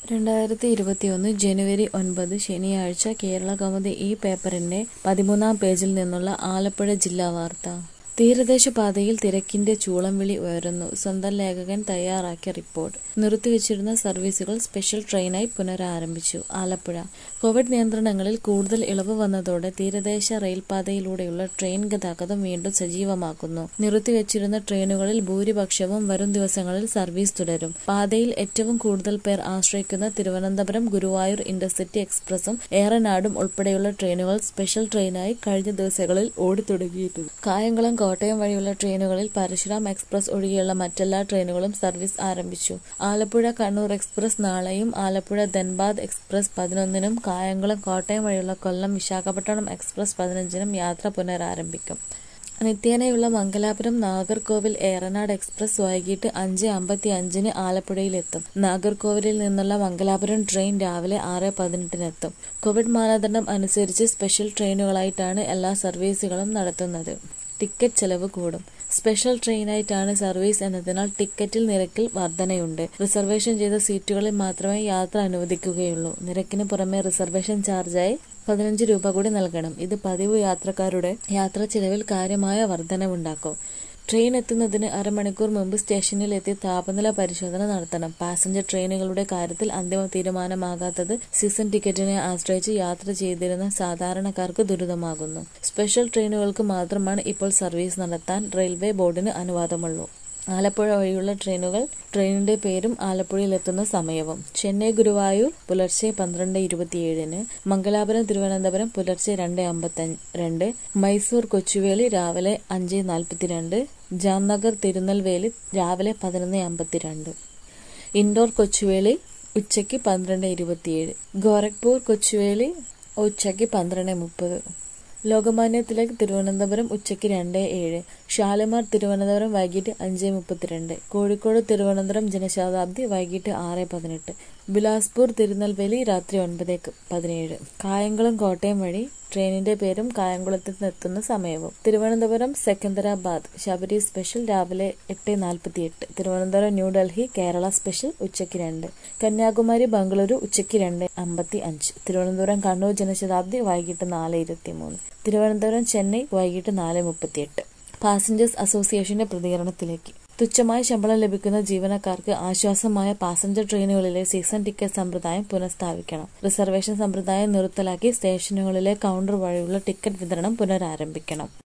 രണ്ടായിരത്തി ഇരുപത്തിയൊന്ന് ജനുവരി ഒൻപത് ശനിയാഴ്ച കേരളകൗമുദി ഈ പേപ്പറിന്റെ പതിമൂന്നാം പേജിൽ നിന്നുള്ള ആലപ്പുഴ ജില്ലാ വാർത്ത തീരദേശപാതയിൽ തിരക്കിന്റെ ചൂളംവിളി ഉയരുന്നു സ്വന്തം ലേഖകൻ തയ്യാറാക്കിയ റിപ്പോർട്ട് നിർത്തിവച്ചിരുന്ന സർവീസുകൾ സ്പെഷ്യൽ ട്രെയിനായി പുനരാരംഭിച്ചു ആലപ്പുഴ കോവിഡ് നിയന്ത്രണങ്ങളിൽ കൂടുതൽ ഇളവ് വന്നതോടെ തീരദേശ റെയിൽപാതയിലൂടെയുള്ള ട്രെയിൻ ഗതാഗതം വീണ്ടും സജീവമാക്കുന്നു നിർത്തിവച്ചിരുന്ന ട്രെയിനുകളിൽ ഭൂരിപക്ഷവും വരും ദിവസങ്ങളിൽ സർവീസ് തുടരും പാതയിൽ ഏറ്റവും കൂടുതൽ പേർ ആശ്രയിക്കുന്ന തിരുവനന്തപുരം ഗുരുവായൂർ ഇന്റർസിറ്റി എക്സ്പ്രസും ഏറനാടും ഉൾപ്പെടെയുള്ള ട്രെയിനുകൾ സ്പെഷ്യൽ ട്രെയിനായി കഴിഞ്ഞ ദിവസങ്ങളിൽ ഓടിത്തുടങ്ങിയിരുന്നു കായംകുളം കോട്ടയം വഴിയുള്ള ട്രെയിനുകളിൽ പരശുരാം എക്സ്പ്രസ് ഒഴികെയുള്ള മറ്റെല്ലാ ട്രെയിനുകളും സർവീസ് ആരംഭിച്ചു ആലപ്പുഴ കണ്ണൂർ എക്സ്പ്രസ് നാളെയും ആലപ്പുഴ ധൻബാദ് എക്സ്പ്രസ് പതിനൊന്നിനും കായംകുളം കോട്ടയം വഴിയുള്ള കൊല്ലം വിശാഖപട്ടണം എക്സ്പ്രസ് പതിനഞ്ചിനും യാത്ര പുനരാരംഭിക്കും നിത്യേനയുള്ള മംഗലാപുരം നാഗർകോവിൽ ഏറനാട് എക്സ്പ്രസ് വൈകിട്ട് അഞ്ച് അമ്പത്തി അഞ്ചിന് ആലപ്പുഴയിലെത്തും നാഗർകോവിലിൽ നിന്നുള്ള മംഗലാപുരം ട്രെയിൻ രാവിലെ ആറ് പതിനെട്ടിനെത്തും കോവിഡ് മാനദണ്ഡം അനുസരിച്ച് സ്പെഷ്യൽ ട്രെയിനുകളായിട്ടാണ് എല്ലാ സർവീസുകളും നടത്തുന്നത് ടിക്കറ്റ് ചെലവ് കൂടും സ്പെഷ്യൽ ട്രെയിനായിട്ടാണ് സർവീസ് എന്നതിനാൽ ടിക്കറ്റിൽ നിരക്കിൽ വർധനയുണ്ട് റിസർവേഷൻ ചെയ്ത സീറ്റുകളിൽ മാത്രമേ യാത്ര അനുവദിക്കുകയുള്ളൂ നിരക്കിന് പുറമെ റിസർവേഷൻ ചാർജായി പതിനഞ്ച് രൂപ കൂടി നൽകണം ഇത് പതിവ് യാത്രക്കാരുടെ യാത്രാ ചിലവിൽ കാര്യമായ വർധനവുണ്ടാക്കും ട്രെയിൻ എത്തുന്നതിന് അരമണിക്കൂർ മുമ്പ് സ്റ്റേഷനിൽ എത്തി താപനില പരിശോധന നടത്തണം പാസഞ്ചർ ട്രെയിനുകളുടെ കാര്യത്തിൽ അന്തിമ തീരുമാനമാകാത്തത് സീസൺ ടിക്കറ്റിനെ ആശ്രയിച്ച് യാത്ര ചെയ്തിരുന്ന സാധാരണക്കാർക്ക് ദുരിതമാകുന്നു സ്പെഷ്യൽ ട്രെയിനുകൾക്ക് മാത്രമാണ് ഇപ്പോൾ സർവീസ് നടത്താൻ റെയിൽവേ ബോർഡിന് അനുവാദമുള്ളൂ ആലപ്പുഴ വഴിയുള്ള ട്രെയിനുകൾ ട്രെയിനിന്റെ പേരും ആലപ്പുഴയിലെത്തുന്ന സമയവും ചെന്നൈ ഗുരുവായൂർ പുലർച്ചെ പന്ത്രണ്ട് ഇരുപത്തിയേഴിന് മംഗലാപുരം തിരുവനന്തപുരം പുലർച്ചെ രണ്ട് അമ്പത്തി രണ്ട് മൈസൂർ കൊച്ചുവേളി രാവിലെ അഞ്ച് നാൽപ്പത്തിരണ്ട് ജാംനഗർ തിരുനെൽവേലി രാവിലെ പതിനൊന്ന് അമ്പത്തിരണ്ട് ഇൻഡോർ കൊച്ചുവേളി ഉച്ചയ്ക്ക് പന്ത്രണ്ട് ഇരുപത്തിയേഴ് ഗോരഖ്പൂർ കൊച്ചുവേളി ഉച്ചയ്ക്ക് പന്ത്രണ്ട് മുപ്പത് ലോകമാന്യ തിലക് തിരുവനന്തപുരം ഉച്ചയ്ക്ക് രണ്ട് ഏഴ് ഷാലിമാർ തിരുവനന്തപുരം വൈകിട്ട് അഞ്ച് മുപ്പത്തിരണ്ട് കോഴിക്കോട് തിരുവനന്തപുരം ജനശതാബ്ദി വൈകിട്ട് ആറ് പതിനെട്ട് ബിലാസ്പൂർ തിരുനെൽവേലി രാത്രി ഒൻപത് പതിനേഴ് കായംകുളം കോട്ടയം വഴി ട്രെയിനിന്റെ പേരും കായംകുളത്ത് എത്തുന്ന സമയവും തിരുവനന്തപുരം സെക്കന്ദരാബാദ് ശബരി സ്പെഷ്യൽ രാവിലെ എട്ട് നാൽപ്പത്തിയെട്ട് തിരുവനന്തപുരം ന്യൂഡൽഹി കേരള സ്പെഷ്യൽ ഉച്ചയ്ക്ക് രണ്ട് കന്യാകുമാരി ബംഗളൂരു ഉച്ചയ്ക്ക് രണ്ട് അമ്പത്തി അഞ്ച് തിരുവനന്തപുരം കണ്ണൂർ ജനശതാബ്ദി വൈകിട്ട് നാല് ഇരുപത്തിമൂന്ന് തിരുവനന്തപുരം ചെന്നൈ വൈകിട്ട് നാല് മുപ്പത്തിയെട്ട് പാസഞ്ചേഴ്സ് അസോസിയേഷന്റെ പ്രതികരണത്തിലേക്ക് തുച്ഛമായ ശമ്പളം ലഭിക്കുന്ന ജീവനക്കാർക്ക് ആശ്വാസമായ പാസഞ്ചർ ട്രെയിനുകളിലെ സീസൺ ടിക്കറ്റ് സമ്പ്രദായം പുനഃസ്ഥാപിക്കണം റിസർവേഷൻ സമ്പ്രദായം നിർത്തലാക്കി സ്റ്റേഷനുകളിലെ കൌണ്ടർ വഴിയുള്ള ടിക്കറ്റ് വിതരണം പുനരാരംഭിക്കണം